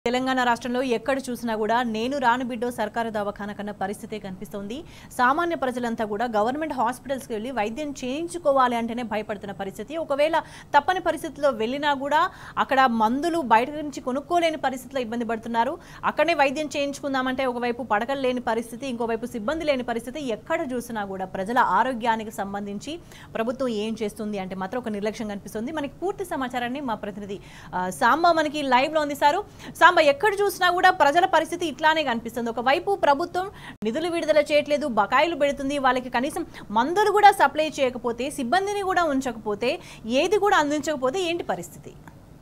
తెలంగాణ రాష్ట్రంలో ఎక్కడ చూసినా కూడా నేను రాను బిడ్డో సర్కారు దవాఖాన కన్నా పరిస్థితే కనిపిస్తోంది సామాన్య ప్రజలంతా కూడా గవర్నమెంట్ హాస్పిటల్స్కి వెళ్ళి వైద్యం చేయించుకోవాలి అంటేనే భయపడుతున్న పరిస్థితి ఒకవేళ తప్పని పరిస్థితిలో వెళ్ళినా కూడా అక్కడ మందులు బయట నుంచి కొనుక్కోలేని పరిస్థితిలో ఇబ్బంది పడుతున్నారు అక్కడే వైద్యం చేయించుకుందామంటే ఒకవైపు పడకలు లేని పరిస్థితి ఇంకోవైపు సిబ్బంది లేని పరిస్థితి ఎక్కడ చూసినా కూడా ప్రజల ఆరోగ్యానికి సంబంధించి ప్రభుత్వం ఏం చేస్తుంది అంటే మాత్రం ఒక నిర్లక్ష్యం కనిపిస్తుంది మనకి పూర్తి సమాచారాన్ని మా ప్రతినిధి ఆ, సాంబ మనకి లైవ్ లో అందిస్తారు సాంబ ఎక్కడ చూసినా కూడా ప్రజల పరిస్థితి ఇట్లానే కనిపిస్తుంది ఒకవైపు ప్రభుత్వం నిధులు విడుదల చేయట్లేదు బకాయిలు పెడుతుంది వాళ్ళకి కనీసం మందులు కూడా సప్లై చేయకపోతే సిబ్బందిని కూడా ఉంచకపోతే ఏది కూడా అందించకపోతే ఏంటి పరిస్థితి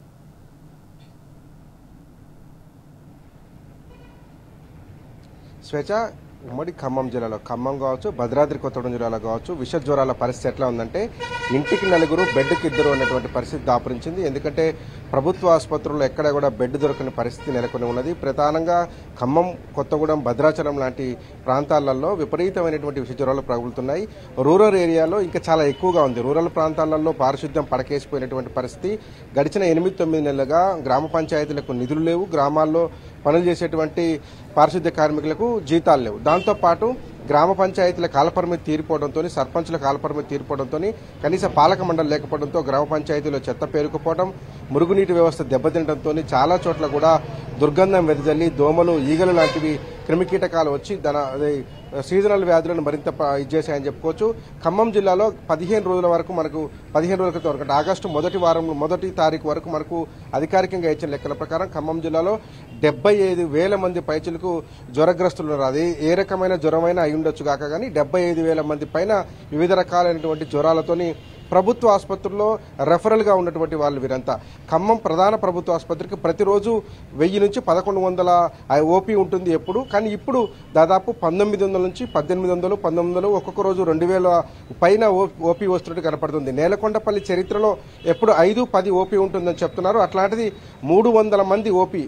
స్వేచ్ఛ ఉమ్మడి ఖమ్మం జిల్లాలో ఖమ్మం కావచ్చు భద్రాద్రి కొత్తగూడెం జిల్లాలో కావచ్చు విష జ్వరాల పరిస్థితి ఎట్లా ఉందంటే ఇంటికి నలుగురు బెడ్కి ఇద్దరు అన్నటువంటి పరిస్థితి దాపురించింది ఎందుకంటే ప్రభుత్వ ఆసుపత్రుల్లో ఎక్కడ కూడా బెడ్ దొరకని పరిస్థితి నెలకొని ఉన్నది ప్రధానంగా ఖమ్మం కొత్తగూడెం భద్రాచలం లాంటి ప్రాంతాలలో విపరీతమైనటువంటి విష జ్వరాలు ప్రబలుతున్నాయి రూరల్ ఏరియాలో ఇంకా చాలా ఎక్కువగా ఉంది రూరల్ ప్రాంతాలలో పారిశుద్ధ్యం పడకేసిపోయినటువంటి పరిస్థితి గడిచిన ఎనిమిది తొమ్మిది నెలలుగా గ్రామ పంచాయతీలకు నిధులు లేవు గ్రామాల్లో పనులు చేసేటువంటి పారిశుద్ధ్య కార్మికులకు జీతాలు లేవు దాంతోపాటు గ్రామ పంచాయతీల కాలపరిమితి తీరిపోవడంతో సర్పంచుల కాలపరిమితి తీరిపోవడంతో కనీస పాలక మండలి లేకపోవడంతో గ్రామ పంచాయతీలో చెత్త పేరుకుపోవడం మురుగునీటి వ్యవస్థ దెబ్బతినడంతో చాలా చోట్ల కూడా దుర్గంధం వెదజల్లి దోమలు ఈగలు లాంటివి క్రిమికీటకాలు వచ్చి దాని అది సీజనల్ వ్యాధులను మరింత ప- ఇచ్చేసాయని చెప్పుకోవచ్చు ఖమ్మం జిల్లాలో పదిహేను రోజుల వరకు మనకు పదిహేను రోజుల క్రితం వరకు అంటే ఆగస్టు మొదటి వారం మొదటి తారీఖు వరకు మనకు అధికారికంగా ఇచ్చిన లెక్కల ప్రకారం ఖమ్మం జిల్లాలో డెబ్బై ఐదు వేల మంది పైచులకు జ్వరగ్రస్తులు ఉన్నారు అది ఏ రకమైన జ్వరమైనా అయి ఉండొచ్చు కాక కానీ డెబ్బై ఐదు వేల మంది పైన వివిధ రకాలైనటువంటి జ్వరాలతోని ప్రభుత్వ ఆసుపత్రుల్లో రెఫరల్గా ఉన్నటువంటి వాళ్ళు వీరంతా ఖమ్మం ప్రధాన ప్రభుత్వ ఆసుపత్రికి ప్రతిరోజు వెయ్యి నుంచి పదకొండు వందల ఓపీ ఉంటుంది ఎప్పుడు కానీ ఇప్పుడు దాదాపు పంతొమ్మిది వందల నుంచి పద్దెనిమిది వందలు పంతొమ్మిది వందలు ఒక్కొక్క రోజు రెండు వేల పైన ఓపీ వస్తున్నట్టు కనపడుతుంది నేలకొండపల్లి చరిత్రలో ఎప్పుడు ఐదు పది ఓపీ ఉంటుందని చెప్తున్నారు అట్లాంటిది మూడు వందల మంది ఓపీ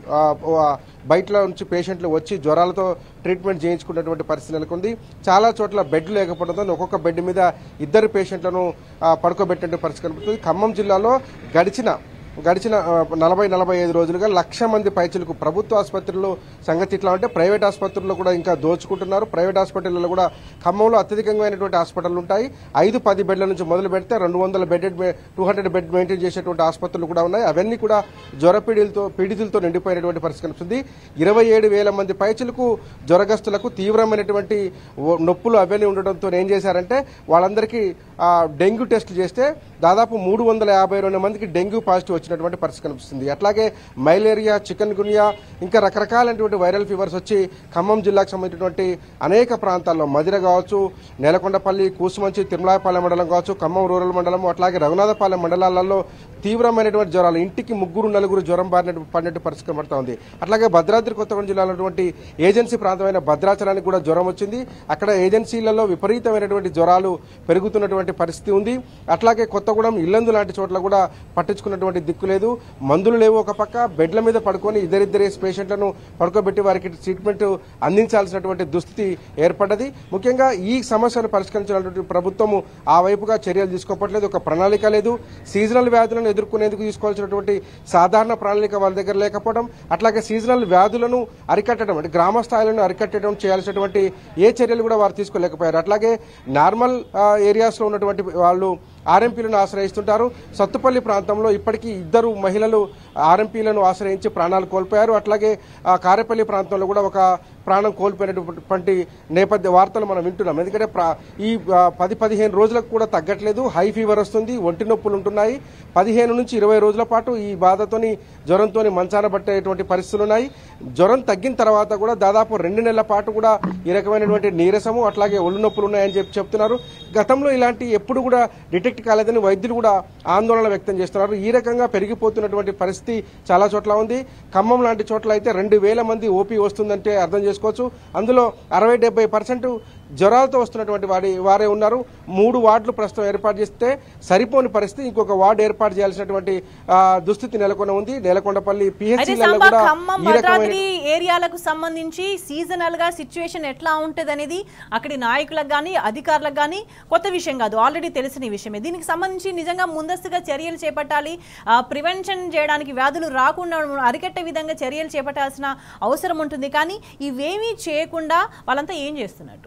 బయట నుంచి పేషెంట్లు వచ్చి జ్వరాలతో ట్రీట్మెంట్ చేయించుకున్నటువంటి పరిస్థితి నెలకొంది చాలా చోట్ల బెడ్ లేకపోవడంతో ఒక్కొక్క బెడ్ మీద ఇద్దరు పేషెంట్లను ఆ, పడుకోబెట్టే పరిస్థితి కనిపిస్తుంది ఖమ్మం జిల్లాలో గడిచిన గడిచిన ఆ, నలభై నలభై ఐదు రోజులుగా లక్ష మంది పైచులకు ప్రభుత్వ ఆసుపత్రుల్లో సంగతి ఇట్లా ఉంటే ప్రైవేట్ ఆసుపత్రుల్లో కూడా ఇంకా దోచుకుంటున్నారు ప్రైవేట్ హాస్పిటల్లో కూడా ఖమ్మంలో అత్యధికమైనటువంటి హాస్పిటల్ ఉంటాయి ఐదు పది బెడ్ల నుంచి మొదలు పెడితే రెండు వందల bed two hundred bed maintain చేసేటువంటి ఆసుపత్రులు కూడా ఉన్నాయి అవన్నీ కూడా జ్వర పీడితులతో పీడితులతో నిండిపోయినటువంటి పరిస్థితి కనిపిస్తుంది ఇరవై ఏడు వేల మంది పైచులకు జ్వరగస్తులకు తీవ్రమైనటువంటి ఓ- నొప్పులు అవన్నీ ఉండడంతో ఏం చేశారంటే వాళ్ళందరికీ ఆ, డెంగ్యూ టెస్టులు చేస్తే దాదాపు మూడు వందల యాభై రెండు మందికి డెంగ్యూ పాజిటివ్ వచ్చినటువంటి పరిస్థితి కనిపిస్తుంది అట్లాగే మలేరియా చికెన్ గునియా ఇంకా రకరకాలైనటువంటి వైరల్ ఫీవర్స్ వచ్చి ఖమ్మం జిల్లాకు సంబంధించినటువంటి అనేక ప్రాంతాల్లో మదిర కావచ్చు నేలకొండపల్లి కూసుమంచి తిరుమలాయపాలెం మండలం కావచ్చు ఖమ్మం రూరల్ మండలం అట్లాగే రఘునాథపాలెం మండలాలలో తీవ్రమైనటువంటి జ్వరాలు ఇంటికి ముగ్గురు నలుగురు జ్వరం బారినట్టు పడినట్టు పరిస్థితి కనబడతా ఉంది అట్లాగే భద్రాద్రి కొత్తగూడెం జిల్లాలో ఉన్నటువంటి ఏజెన్సీ ప్రాంతమైన భద్రాచలానికి కూడా జ్వరం వచ్చింది అక్కడ ఏజెన్సీలలో విపరీతమైనటువంటి జ్వరాలు పెరుగుతున్నటువంటి పరిస్థితి ఉంది అట్లాగే కొత్తగూడెం ఇల్లందు లాంటి చోట్ల కూడా పట్టించుకున్నటువంటి దిక్కు లేదు మందులు లేవు ఒక పక్క బెడ్ల మీద పడుకొని ఇద్దరిద్దరేసి పేషెంట్లను పడుకోబెట్టి వారికి ట్రీట్మెంట్ అందించాల్సినటువంటి దుస్థితి ఏర్పడ్డది ముఖ్యంగా ఈ సమస్యను పరిష్కరించాలంటే ప్రభుత్వము ఆ వైపుగా చర్యలు తీసుకోవట్లేదు ఒక ప్రణాళిక లేదు సీజనల్ వ్యాధులను ఎదుర్కొనేందుకు తీసుకోవాల్సినటువంటి సాధారణ ప్రణాళిక వాళ్ళ దగ్గర లేకపోవడం అట్లాగే సీజనల్ వ్యాధులను అరికట్టడం అంటే గ్రామ స్థాయిలను అరికట్టడం చేయాల్సినటువంటి ఏ చర్యలు కూడా వారు తీసుకోలేకపోయారు అట్లాగే నార్మల్ ఆ, ఏరియాస్లో ఉన్నటువంటి వాళ్ళు ఆర్ఎంపీలను ఆశ్రయిస్తుంటారు సత్తుపల్లి ప్రాంతంలో ఇప్పటికీ ఇద్దరు మహిళలు ఆర్ఎంపీలను ఆశ్రయించి ప్రాణాలు కోల్పోయారు అట్లాగే ఆ, కారేపల్లి ప్రాంతంలో కూడా ఒక ప్రాణం కోల్పోయినటువంటి నేపథ్య వార్తలు మనం వింటున్నాం ఎందుకంటే ప్రా- ఈ ఆ, పది పదిహేను రోజులకు కూడా తగ్గట్లేదు హై ఫీవర్ వస్తుంది ఒంటి నొప్పులు ఉంటున్నాయి పదిహేను నుంచి ఇరవై రోజుల పాటు ఈ బాధతోని జ్వరంతోని మంచాన పట్టేటువంటి పరిస్థితులు ఉన్నాయి జ్వరం తగ్గిన తర్వాత కూడా దాదాపు రెండు నెలల పాటు కూడా ఈ రకమైనటువంటి నీరసము అట్లాగే ఒళ్ళు నొప్పులు ఉన్నాయని చెప్పి చెప్తున్నారు గతంలో ఇలాంటి ఎప్పుడు కూడా డిటెక్ట్ కాలేదని వైద్యులు కూడా ఆందోళన వ్యక్తం చేస్తున్నారు ఈ రకంగా పెరిగిపోతున్నటువంటి పరిస్థితి చాలా చోట్ల ఉంది ఖమ్మం లాంటి చోట్ల అయితే రెండు వేల మంది ఓపీ వస్తుందంటే అర్థం చేసుకోవచ్చు అందులో అరవై డెబ్బై పర్సెంట్ జ్వరాలతో వస్తున్నటువంటి వాడి వారే ఉన్నారు మూడు వార్డులు ప్రస్తుతం ఏర్పాటు చేస్తే సరిపోని పరిస్థితి ఇంకొక వార్డు ఏర్పాటు చేయాల్సినటువంటి ఆ, దుస్థితి నెలకొని ఉంది నేలకొండపల్లి అయితే పిహెచ్సిలలో సాంబా కూడా ఖమ్మం ఈ రకమైన భద్రాద్రి ఏరియాలకు సంబంధించి సీజనల్ గా సిచ్యువేషన్ ఎట్లా ఉంటది అనేది అక్కడి నాయకులకు కానీ అధికారులకు కానీ కొత్త విషయం కాదు ఆల్రెడీ తెలిసిన విషయమే దీనికి సంబంధించి నిజంగా ముందస్తుగా చర్యలు చేపట్టాలి ప్రివెన్షన్ చేయడానికి వ్యాధులు రాకుండా అరికట్టే విధంగా చర్యలు చేపట్టాల్సిన అవసరం ఉంటుంది కానీ ఇవేమీ చేయకుండా వాళ్ళంతా ఏం చేస్తున్నట్టు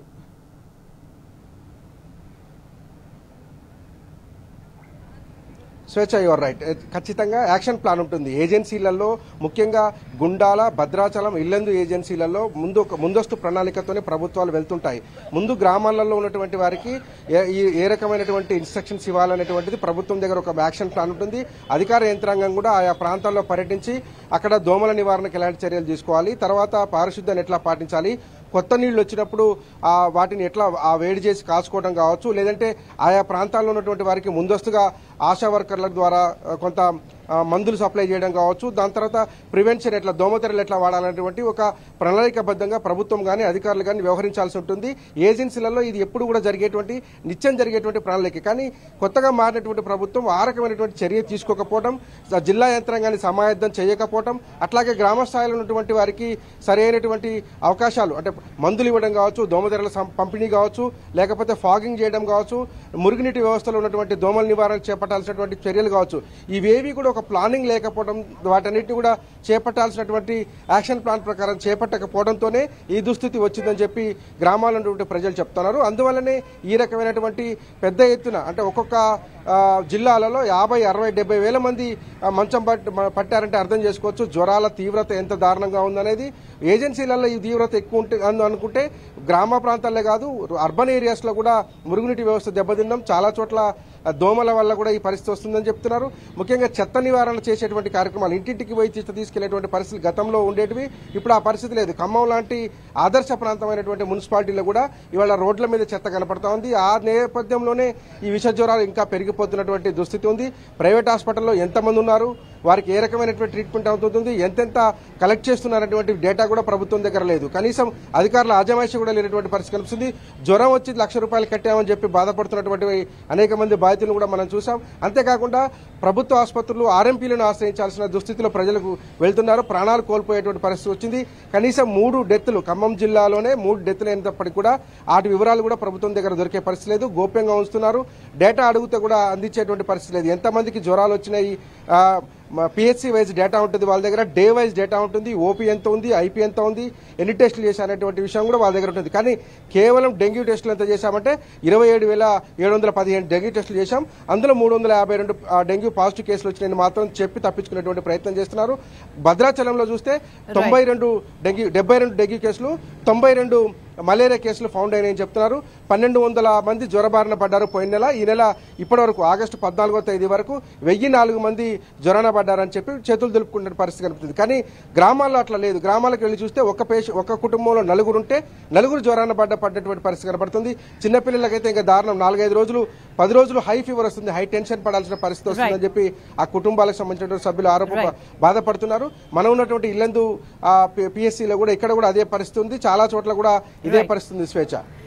స్వేచ్ఛ యువర్ రైట్ ఖచ్చితంగా యాక్షన్ ప్లాన్ ఉంటుంది ఏజెన్సీలలో ముఖ్యంగా గుండాల భద్రాచలం ఇల్లందు ఏజెన్సీలలో ముందు ఒక ముందస్తు ప్రణాళికతోనే ప్రభుత్వాలు వెళ్తుంటాయి ముందు గ్రామాలలో ఉన్నటువంటి వారికి ఏ- ఈ ఏ రకమైనటువంటి ఇన్స్ట్రక్షన్స్ ఇవ్వాలనేటువంటిది ప్రభుత్వం దగ్గర ఒక యాక్షన్ ప్లాన్ ఉంటుంది అధికార యంత్రాంగం కూడా ఆయా ప్రాంతాల్లో పర్యటించి అక్కడ దోమల నివారణకు ఎలాంటి చర్యలు తీసుకోవాలి తర్వాత పారిశుద్ధ్యాన్ని ఎట్లా పాటించాలి కొత్త నీళ్లు వచ్చినప్పుడు ఆ వాటిని ఎట్లా ఆ వేడి చేసి కాచుకోవడం కావచ్చు లేదంటే ఆయా ప్రాంతాల్లో ఉన్నటువంటి వారికి ముందస్తుగా ఆశా వర్కర్ల ద్వారా ఆ, కొంత ఆ, మందులు సప్లై చేయడం కావచ్చు దాని తర్వాత ప్రివెన్షన్ ఎట్లా దోమతెరలు ఎట్లా వాడాలనేటువంటి ఒక ప్రణాళికబద్ధంగా ప్రభుత్వం కానీ అధికారులు కానీ వ్యవహరించాల్సి ఉంటుంది ఏజెన్సీలలో ఇది ఎప్పుడు కూడా జరిగేటువంటి నిత్యం జరిగేటువంటి ప్రణాళిక కానీ కొత్తగా మారినటువంటి ప్రభుత్వం ఆ రకమైనటువంటి చర్య తీసుకోకపోవడం స- జిల్లా యంత్రాంగాన్ని సమాయత్తం చేయకపోవడం అట్లాగే గ్రామ స్థాయిలో ఉన్నటువంటి వారికి సరైనటువంటి అవకాశాలు అంటే మందులు ఇవ్వడం కావచ్చు దోమతెరల సం- పంపిణీ కావచ్చు లేకపోతే ఫాగింగ్ చేయడం కావచ్చు మురుగునీటి వ్యవస్థలో ఉన్నటువంటి దోమల నివారణ చేపట్టాల్సినటువంటి చర్యలు కావచ్చు ఇవేవి కూడా ఒక ప్లానింగ్ లేకపోవడం వాటన్నిటిని కూడా చేపట్టాల్సినటువంటి యాక్షన్ ప్లాన్ ప్రకారం చేపట్టకపోవడంతోనే ఈ దుస్థితి వచ్చిందని చెప్పి గ్రామాల్లో ఉన్నటువంటి ప్రజలు చెప్తున్నారు అందువల్లనే ఈ రకమైనటువంటి పెద్ద ఎత్తున అంటే ఒక్కొక్క ఆ, జిల్లాలలో యాభై అరవై డెబ్బై వేల మంది ఆ, మంచం పట్ మ- పట్టారంటే అర్థం చేసుకోవచ్చు జ్వరాల తీవ్రత ఎంత దారుణంగా ఉందనేది ఏజెన్సీలలో ఈ తీవ్రత ఎక్కువ ఉంటే అను- అనుకుంటే గ్రామ ప్రాంతాలే కాదు అర్బన్ ఏరియాస్లో కూడా మురుగునీటి వ్యవస్థ దెబ్బతిన్నాం చాలా చోట్ల ఆ, దోమల వల్ల కూడా ఈ పరిస్థితి వస్తుందని చెప్తున్నారు ముఖ్యంగా చెత్త నివారణ చేసేటువంటి కార్యక్రమాలు ఇంటింటికి పోయి చెత్త తీసుకెళ్లేటువంటి పరిస్థితులు గతంలో ఉండేటివి ఇప్పుడు ఆ పరిస్థితి లేదు ఖమ్మం లాంటి ఆదర్శ ప్రాంతమైనటువంటి మున్సిపాలిటీలో కూడా ఇవాళ రోడ్ల మీద చెత్త కనపడతా ఉంది ఆ నేపథ్యంలోనే ఈ విష జ్వరాలు ఇంకా పెరిగిపోతున్నటువంటి దుస్థితి ఉంది ప్రైవేట్ హాస్పిటల్లో ఎంతమంది ఉన్నారు వారికి ఏ రకమైనటువంటి ట్రీట్మెంట్ అవుతుంది ఎంతెంత కలెక్ట్ చేస్తున్నారనేటువంటి డేటా కూడా ప్రభుత్వం దగ్గర లేదు కనీసం అధికారుల ఆజమాయిషి కూడా లేనటువంటి పరిస్థితి కనిపిస్తుంది జ్వరం వచ్చి లక్ష రూపాయలు కట్టామని చెప్పి బాధపడుతున్నటువంటి అనేక మంది బాధితులను కూడా మనం చూసాం అంతేకాకుండా ప్రభుత్వ ఆసుపత్రులు ఆర్ఎంపీలను ఆశ్రయించాల్సిన దుస్థితిలో ప్రజలకు వెళ్తున్నారు ప్రాణాలు కోల్పోయేటువంటి పరిస్థితి వచ్చింది కనీసం మూడు డెత్తులు ఖమ్మం జిల్లాలోనే మూడు డెత్తులు అయినప్పటికీ కూడా వాటి వివరాలు కూడా ప్రభుత్వం దగ్గర దొరికే పరిస్థితి లేదు గోప్యంగా ఉంచుతున్నారు డేటా అడిగితే కూడా అందించేటువంటి పరిస్థితి లేదు ఎంతమందికి జ్వరాలు వచ్చినాయి ఆ, పిహెచ్సి వైజ్ డేటా ఉంటుంది వాళ్ళ దగ్గర డే వైజ్ డేటా ఉంటుంది ఓపీ ఎంత ఉంది ఐపీ ఎంత ఉంది ఎన్ని టెస్టులు చేశారనేటువంటి విషయం కూడా వాళ్ళ దగ్గర ఉంటుంది కానీ కేవలం డెంగ్యూ టెస్టులు ఎంత చేశామంటే ఇరవై ఏడు వేల ఏడు వందల పదిహేను డెంగ్యూ టెస్టులు చేశాం అందులో మూడు వందల యాభై రెండు ఆ, డెంగ్యూ పాజిటివ్ కేసులు వచ్చినాయని మాత్రం చెప్పి తప్పించుకునేటువంటి ప్రయత్నం చేస్తున్నారు భద్రాచలంలో చూస్తే తొంభై రెండు డెంగ్యూ డెబ్బై రెండు డెంగ్యూ కేసులు తొంభై రెండు మలేరియా కేసులు ఫౌండ్ అయినాయని చెప్తున్నారు పన్నెండు వందల మంది జ్వరబారిన పడ్డారు పోయిన నెల ఈ నెల ఇప్పటి వరకు ఆగస్టు పద్నాలుగో తేదీ వరకు వెయ్యి నాలుగు మంది జ్వరాన పడ్డారని చెప్పి చేతులు దులుపుకునే పరిస్థితి కనిపిస్తుంది కానీ గ్రామాల్లో అట్లా లేదు గ్రామాలకు వెళ్ళి చూస్తే ఒక పేష ఒక కుటుంబంలో నలుగురు ఉంటే నలుగురు జ్వరాన పడ్డ పడ్డటువంటి పరిస్థితి కనబడుతుంది చిన్నపిల్లలకైతే ఇంకా దారుణం నాలుగైదు రోజులు పది రోజులు హై ఫీవర్ వస్తుంది హై టెన్షన్ పడాల్సిన పరిస్థితి వస్తుందని చెప్పి ఆ కుటుంబాలకు సంబంధించినటువంటి సభ్యులు ఆరోప బాధపడుతున్నారు మనం ఉన్నటువంటి ఇల్లందు పిఎస్సీలో కూడా ఇక్కడ కూడా అదే పరిస్థితి ఉంది చాలా చోట్ల కూడా ఇదే పరిస్థితి ఉంది స్వేచ్ఛ